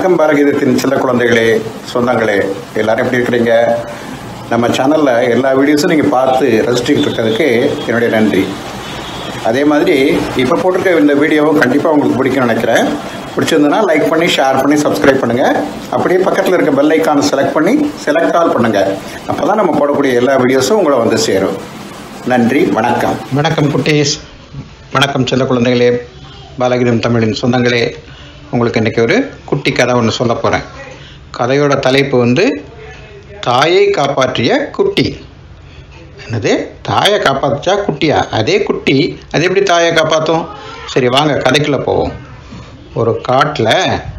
வணக்கம் பாரகீதத்தின் செல்ல குழந்தைகளே சொந்தங்களே எல்லாரும் எப்படி இருக்கிறீங்க நம்ம சேனலில் எல்லா வீடியோஸும் நீங்கள் பார்த்து ரசிச்சுக்கிட்டு இருக்கிறதுக்கு என்னுடைய நன்றி அதே மாதிரி இப்போ போட்டிருக்க இந்த வீடியோவும் கண்டிப்பாக உங்களுக்கு பிடிக்கும்னு நினைக்கிறேன் பிடிச்சிருந்ததுன்னா லைக் பண்ணி ஷேர் பண்ணி சப்ஸ்கிரைப் பண்ணுங்கள் அப்படியே பக்கத்தில் இருக்க பெல் ஐக்கானை செலக்ட் பண்ணி செலக்ட் ஆல் பண்ணுங்கள் அப்போ தான் நம்ம போடக்கூடிய எல்லா வீடியோஸும் உங்களை வந்து சேரும் நன்றி வணக்கம் வணக்கம் குட்டீஸ் வணக்கம் செல்ல குழந்தைகளே பாலகிரம் தமிழின் சொந்தங்களே உங்களுக்கு இன்றைக்கி ஒரு குட்டி கதை ஒன்று சொல்ல போகிறேன் கதையோட தலைப்பு வந்து தாயை காப்பாற்றிய குட்டி என்னது தாயை காப்பாற்றா குட்டியா அதே குட்டி அது எப்படி தாயை காப்பாற்றும் சரி வாங்க கதைக்குள்ளே போவோம் ஒரு காட்டில்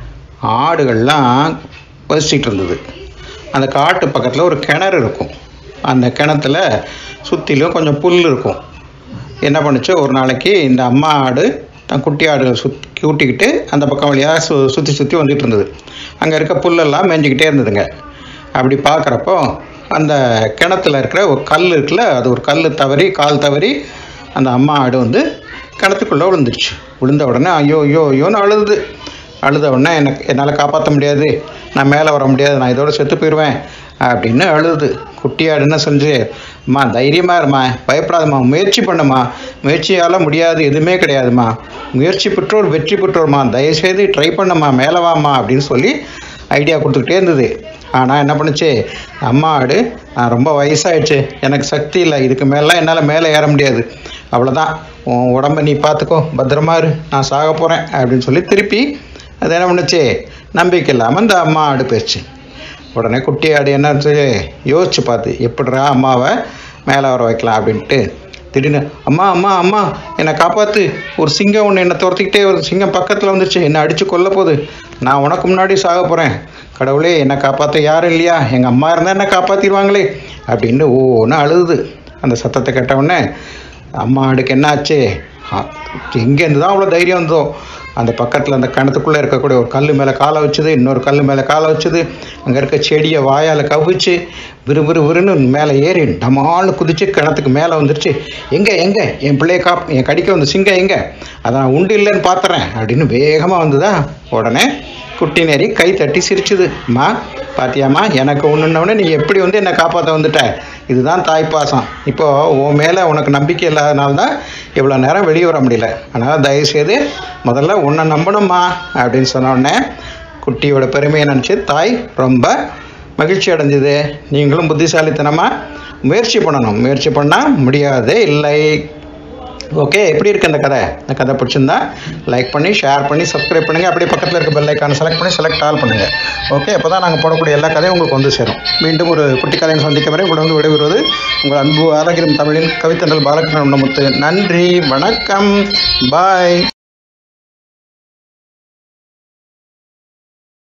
ஆடுகள்லாம் வசிச்சிட்டு இருந்தது அந்த காட்டு பக்கத்தில் ஒரு கிணறு இருக்கும் அந்த கிணத்துல சுற்றிலும் கொஞ்சம் புல் இருக்கும் என்ன பண்ணுச்சு ஒரு நாளைக்கு இந்த அம்மா ஆடு தன் குட்டி ஆடுகள் சுத் கூட்டிக்கிட்டு அந்த பக்கம் வழியாக சு சுற்றி சுற்றி வந்துட்டு இருந்தது அங்கே இருக்க புல்லெல்லாம் மேய்ஞ்சிக்கிட்டே இருந்ததுங்க அப்படி பார்க்குறப்போ அந்த கிணத்துல இருக்கிற ஒரு கல் இருக்குல்ல அது ஒரு கல் தவறி கால் தவறி அந்த அம்மா ஆடு வந்து கிணத்துக்குள்ளே விழுந்துருச்சு விழுந்த உடனே ஐயோ ஐயோ ஐயோன்னு அழுது அழுத உடனே எனக்கு என்னால் காப்பாற்ற முடியாது நான் மேலே வர முடியாது நான் இதோட செத்து போயிடுவேன் அப்படின்னு அழுது குட்டியாடு என்ன செஞ்சு அம்மா தைரியமாக இருமா பயப்படாதம்மா முயற்சி பண்ணுமா முயற்சியால் முடியாது எதுவுமே கிடையாதும்மா முயற்சி பெற்றோர் வெற்றி பெற்றோர்மா தயவுசெய்து ட்ரை பண்ணம்மா மேலே வாம்மா அப்படின்னு சொல்லி ஐடியா கொடுத்துக்கிட்டே இருந்தது ஆனால் என்ன பண்ணுச்சு அம்மா ஆடு நான் ரொம்ப வயசாயிடுச்சு எனக்கு சக்தி இல்லை இதுக்கு மேலாம் என்னால் மேலே ஏற முடியாது அவ்வளோதான் உன் உடம்ப நீ பார்த்துக்கோ பத்திரமா இரு நான் சாக போகிறேன் அப்படின்னு சொல்லி திருப்பி அது என்ன பண்ணுச்சு நம்பிக்கை இல்லாமல் இந்த அம்மா ஆடு போயிடுச்சு உடனே குட்டி ஆடு என்ன யோசிச்சு பார்த்து எப்படிடா அம்மாவை மேலே வர வைக்கலாம் அப்படின்ட்டு திடீர்னு அம்மா அம்மா அம்மா என்னை காப்பாற்று ஒரு சிங்கம் ஒன்று என்னை துரத்திக்கிட்டே ஒரு சிங்கம் பக்கத்தில் வந்துருச்சு என்னை அடித்து கொல்ல போகுது நான் உனக்கு முன்னாடி சாக போகிறேன் கடவுளே என்னை காப்பாற்ற யாரும் இல்லையா எங்கள் அம்மா இருந்தால் என்னை காப்பாற்றிடுவாங்களே அப்படின்னு ஒன்று அழுது அந்த சத்தத்தை கேட்ட உடனே அம்மா ஆடுக்கு என்ன ஆச்சு எங்கேருந்து தான் அவ்வளோ தைரியம் வந்தோ அந்த பக்கத்தில் அந்த கிணத்துக்குள்ளே இருக்கக்கூடிய ஒரு கல் மேலே காலை வச்சுது இன்னொரு கல் மேலே காலை வச்சுது அங்கே இருக்க செடியை வாயால் கவிச்சு விறு விறு விறுன்னு மேலே ஏறி டமால்னு குதிச்சு கிணத்துக்கு மேலே வந்துருச்சு எங்கே எங்கே என் பிள்ளைய காப் என் கடிக்க வந்து சிங்கம் எங்கே அதை நான் உண்டு இல்லைன்னு பார்த்துறேன் அப்படின்னு வேகமாக வந்துதா உடனே குட்டி நேரி கை தட்டி சிரிச்சுது அம்மா பாத்தியாம்மா எனக்கு ஒன்றுன்னொடனே நீ எப்படி வந்து என்னை காப்பாற்ற வந்துட்ட இதுதான் தாய்ப்பாசம் இப்போது உன் மேலே உனக்கு நம்பிக்கை இல்லாதனால தான் இவ்வளோ நேரம் வெளியே வர முடியல அதனால் தயவுசெய்து முதல்ல உன்னை நம்பணும்மா அப்படின்னு சொன்ன உடனே குட்டியோட பெருமையை நினச்சி தாய் ரொம்ப மகிழ்ச்சி அடைஞ்சது நீங்களும் புத்திசாலித்தனமாக முயற்சி பண்ணணும் முயற்சி பண்ணால் முடியாதே இல்லை ஓகே எப்படி இருக்கு அந்த கதை இந்த கதை பிடிச்சிருந்தா லைக் பண்ணி ஷேர் பண்ணி சப்ஸ்கிரைப் பண்ணுங்கள் அப்படியே பக்கத்தில் இருக்க பெல் ஐக்கானை செலக்ட் பண்ணி செலக்ட் ஆல் பண்ணுங்கள் ஓகே அப்போ தான் நாங்கள் போடக்கூடிய எல்லா கதையும் உங்களுக்கு வந்து சேரும் மீண்டும் ஒரு குட்டி கதையை சந்திக்க வரை உங்களை வந்து விடைபெறுவது உங்கள் அன்பு ஆரோக்கியம் தமிழின் கவித்தண்டல் பாலகிருஷ்ணன் முத்து நன்றி வணக்கம் பாய்